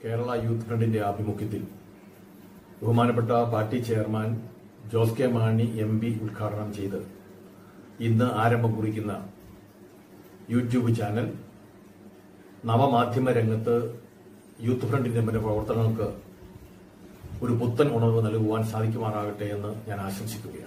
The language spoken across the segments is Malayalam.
കേരള യൂത്ത് ഫ്രണ്ടിന്റെ ആഭിമുഖ്യത്തിൽ ബഹുമാനപ്പെട്ട party chairman Jose K Mani M P ഉദ്ഘാടനം ചെയ്ത് ഇന്ന് ആരംഭം കുറിക്കുന്ന യൂട്യൂബ് ചാനൽ നവമാധ്യമ രംഗത്ത് യൂത്ത് ഫ്രണ്ടിന്റെ മറ്റ് പ്രവർത്തനങ്ങൾക്ക് ഒരു പുത്തൻ ഉണർവ് നൽകുവാൻ സാധിക്കുമാറാകട്ടെ എന്ന് ഞാൻ ആശംസിക്കുകയാണ്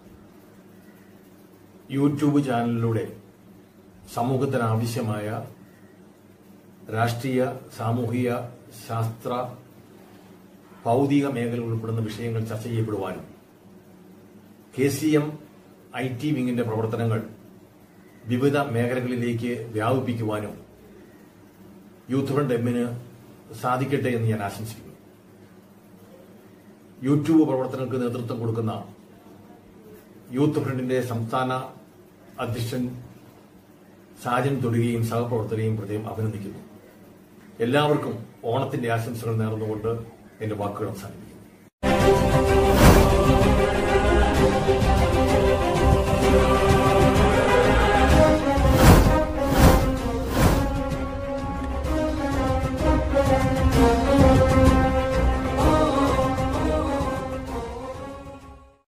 യൂട്യൂബ് ചാനലിലൂടെ സമൂഹത്തിന് ആവശ്യമായ രാഷ്ട്രീയ സാമൂഹിക ശാസ്ത്ര ഭൗതിക മേഖല ഉൾപ്പെടുന്ന വിഷയങ്ങൾ ചർച്ച ചെയ്യപ്പെടുവാനും K C M I T വിങ്ങിന്റെ പ്രവർത്തനങ്ങൾ വിവിധ മേഖലകളിലേക്ക് വ്യാപിപ്പിക്കുവാനും യൂത്ത് ഫ്രണ്ട് എമ്മിന് സാധിക്കട്ടെ എന്ന് ഞാൻ ആശംസിക്കുന്നു യൂട്യൂബ് പ്രവർത്തനങ്ങൾക്ക് നേതൃത്വം കൊടുക്കുന്ന യൂത്ത് ഫ്രണ്ടിന്റെ സംസ്ഥാന അധ്യക്ഷൻ സാജൻ തൊടുകയും സഹപ്രവർത്തകരെയും പ്രത്യേകം അഭിനന്ദിക്കുന്നു എല്ലാവർക്കും ഓണത്തിന്റെ ആശംസകൾ നേർന്നുകൊണ്ട് എന്റെ വാക്കുകൾ അവസാനിപ്പിക്കുന്നു